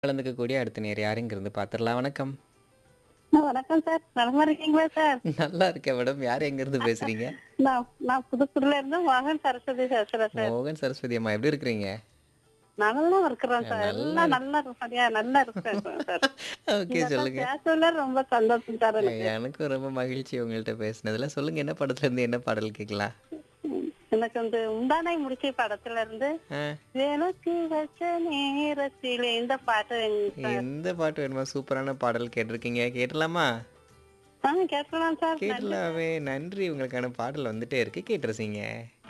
கலந்துக்கக்கூடிய அடுத்த நேர் யாருங்கிறது பார்த்துடலாம் வணக்கம் வணக்கம் சார் நலமா இருக்கீங்களா சார் நல்லா இருக்கேன் மேடம் யார் எங்கிருந்து பேசுறீங்க நான் நான் புதுக்குடில இருந்து மகன் சரஸ்வதி பேசுறேன் சார் மோகன் சரஸ்வதி அம்மா எப்படி இருக்கிறீங்க நல்லா இருக்கிறேன் சார் நல்லா எல்லாம் நல்லா சரியா நல்லா இருக்கேன் சார் ஓகே இந்த சொல்லுங்க பேசல ரொம்ப சந்தோஷம் சார் எனக்கு எனக்கும் ரொம்ப மகிழ்ச்சி உங்கள்கிட்ட பேசினதுல சொல்லுங்க என்ன படத்துல இருந்து என்ன பாடல் கேட்கலாம் எனக்கு வந்து உண்டானை முடிச்ச படத்துல இருந்து ஆ, எனக்கு வச்ச நேரத்திலே இந்த பாட்டு எனக்கு- எந்த பாட்டு வேணுமா சூப்பரான பாடல் கேட்டிருக்கீங்க கேட்டலாமா ஆ கேட்கலாம் சார் கேட்டலாமே நன்றி உங்களுக்கான பாடல் வந்துட்டே இருக்கு கேட்டுருசீங்க